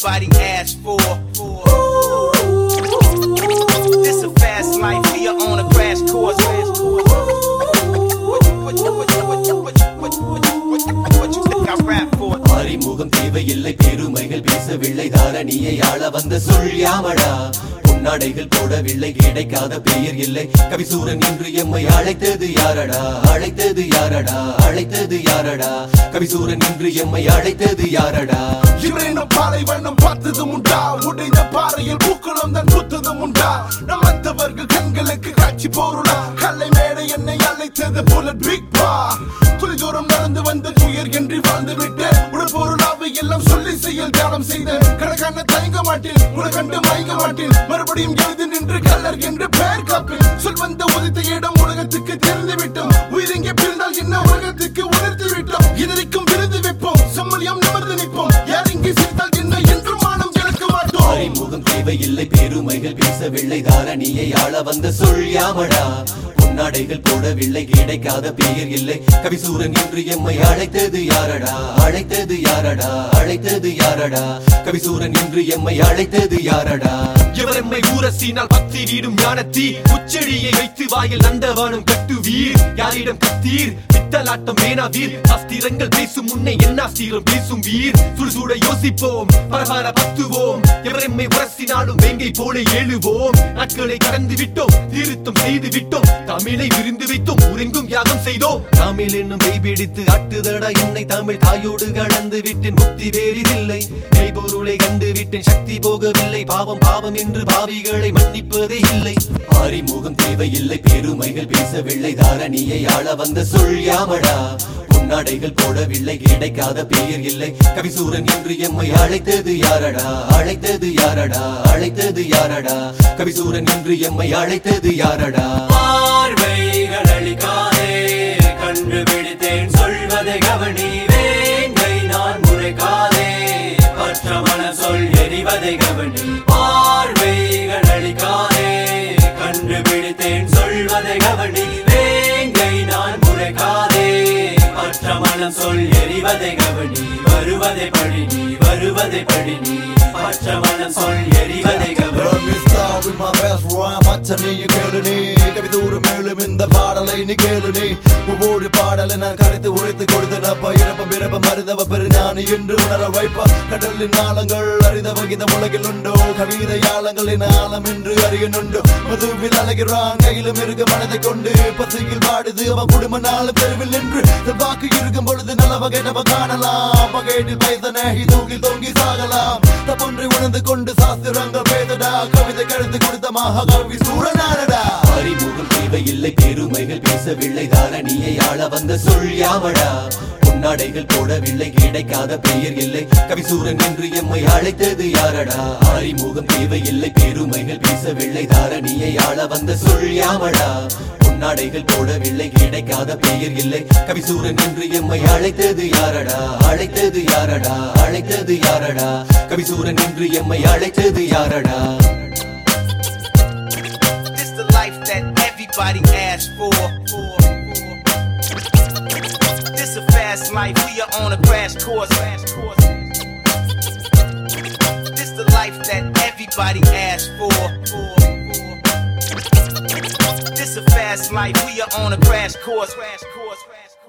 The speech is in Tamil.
everybody asked for. This a fast life, we are on a crash course. What you- what you- what you- what you- what you- what you- what you- what you- what you think I rap for? அறிமுகம் தேவையில்லை பெருமைகள் பேசவில்லை தாரணியை ஆள வந்த சொல் யாமடா பொன்னாடைகள் போடவில்லை கிடைக்காத பெயர் இல்லை கவிசூரன் இன்று எம்மை அழைத்தது யாரடா அழைத்தது யாரடா அழைத்தது யாரடா கவிசூரன் இன்று எம்மை அழைத்தது யாரடா இவரினும் பாலைவனம் பார்த்ததும் உண்டா உடைந்த பாறையில் பூக்குளம் தான் புத்ததும் உண்டா நம்மத்தவர்கள் கண்களுக்கு காட்சி பொருளா கல்லை மேடை என்னை அழைத்தது புல்லட் பிக் பா துளிதூரம் நடந்து வந்த துயர் என்று வாழ்ந்து விட்டேன் உடல் பொருளாவை எல்லாம் சொல்லி செயல் தியானம் செய்தேன் கணக்கான தயங்க மாட்டேன் உலகண்டு மயங்க மாட்டேன் மறுபடியும் எழுதி நின்று கல்லர் என்று பெயர் காப்பேன் சொல் வந்த உதித்த இடம் உலகத்துக்கு தெரிந்து விட்டோம் உயிரிங்கே பிறந்தால் என்ன உலகத்துக்கு உணர்த்து விட்டோம் இதற்கும் விருது வைப்போம் செம்மலியம் நிமிர்ந்து நிற்போம் யார் இங்கே சிரித்தால் என்ன என்று மானம் இழக்க மாட்டோம் அறிமுகம் தேவையில்லை பெருமைகள் பேசவில்லை தாரணியை ஆள வந்த சொல் யாமடா பொன்னாடைகள் போடவில்லை கிடைக்காத பெயர் இல்லை கவிசூரன் இன்று எம்மை அழைத்தது யாரடா அழைத்தது யாரடா அழைத்தது யாரடா கவிசூரன் இன்று எம்மை அழைத்தது யாரடா இவர் எம்மை ஊரசினால் பத்தி வீடும் ஞானத்தீ உச்சடியை வைத்து வாயில் நந்தவானம் கட்டுவீர் யாரிடம் கத்தீர் பித்தலாட்டம் வேணா வீர் அஸ்திரங்கள் பேசும் முன்னே என்ன அஸ்திரம் பேசும் வீர் சுடுசூட யோசிப்போம் பரபர பத்துவோம் இவர் எம்மை உரசினாலும் வேங்கை போல ஏழுவோம் நாட்களை கடந்து விட்டோம் திருத்தம் செய்து விட்டோம் தமிழை விருந்து வைத்தோம் ஊரெங்கும் யாகம் செய்தோம் தமிழ் என்னும் கைபிடித்து ஆட்டுதடா என்னை தமிழ் தாயோடு கலந்து விட்டேன் முக்தி வேறிதில்லை மெய்பொருளை கண்டு விட்டேன் சக்தி போகவில்லை பாவம் பாவம் என்று பாவிகளை மன்னிப்பதே இல்லை அறிமுகம் தேவையில்லை பெருமைகள் பேசவில்லை தாரணியை ஆள வந்த சொல் யாமடா பொன்னாடைகள் போடவில்லை கிடைக்காத பெயர் இல்லை கவிசூரன் என்று எம்மை அழைத்தது யாரடா அழைத்தது யாரடா அழைத்தது யாரடா கவிசூரன் என்று எம்மை அழைத்தது யாரடா பார்வைகள் அளிக்காதே கண்டுபிடித்தேன் சொல்வதை கவனி வேங்கை நான் முறைக்காதே பற்ற மன சொல் எரிவதை கவனி பார்வைகள் அளிக்காதே கண்டுபிடித்தேன் சொல்வதை கவனி வேங்கை நான் முறைக்காதே பற்ற மனம் சொல் எரிவதை கவனி வருவதை படி நீ வருவதை படி நீ பற்ற மனம் சொல் எரிவதை கவனி Let me start with my best rhyme அச்சனை கேளு நீ கவிதூறு மேலும் இந்த பாடலை நீ கேளு நீ ஒவ்வொரு பாடலை நான் கரைத்து உழைத்து கொடுத்தனப்ப இறப்ப பிறப்ப மருதவ பெருஞானி என்று உணர வைப்ப கடலின் ஆழங்கள் அறிந்த வகித உலகில் உண்டோ கவிதை ஆழங்களின் ஆழம் என்று அறியனுண்டோ மதுவில் அழகிறான் கையிலும் இருக்க மனதை கொண்டு பசியில் வாடுது அவன் குடும்ப நாளும் தெருவில் நின்று தன் வாக்கு இருக்கும் பொழுது நல்ல வகை நம்ம காணலாம் வகையில் பைத்தனை தூக்கி தொங்கி சாகலாம் தப்பொன்றை உணர்ந்து கொண்டு சாஸ்திரங்கள் பேதடா கவிதை கழுத்து கொடுத்த மகாகவி சூரனானடா அறிமுகம் தேவையில்லை பெருமைகள் பேசவில்லை தாரணியை ஆள வந்த சொல் யாமடா பொன்னாடைகள் போடவில்லை கிடைக்காத பெயர் இல்லை கவிசூரன் என்று எம்மை அழைத்தது யாரடா அறிமுகம் தேவையில்லை பெருமைகள் பேசவில்லை தாரணியை ஆள வந்த சொல் யாமடா பொன்னாடைகள் போடவில்லை கிடைக்காத பெயர் இல்லை கவிசூரன் என்று எம்மை அழைத்தது யாரடா அழைத்தது யாரடா அழைத்தது யாரடா கவிசூரன் என்று எம்மை அழைத்தது யாரடா This the life that everybody asked for. This a fast life, we are on a crash course. This the life that everybody asked for. This a fast life, we are on a crash course. Crash course. Crash course.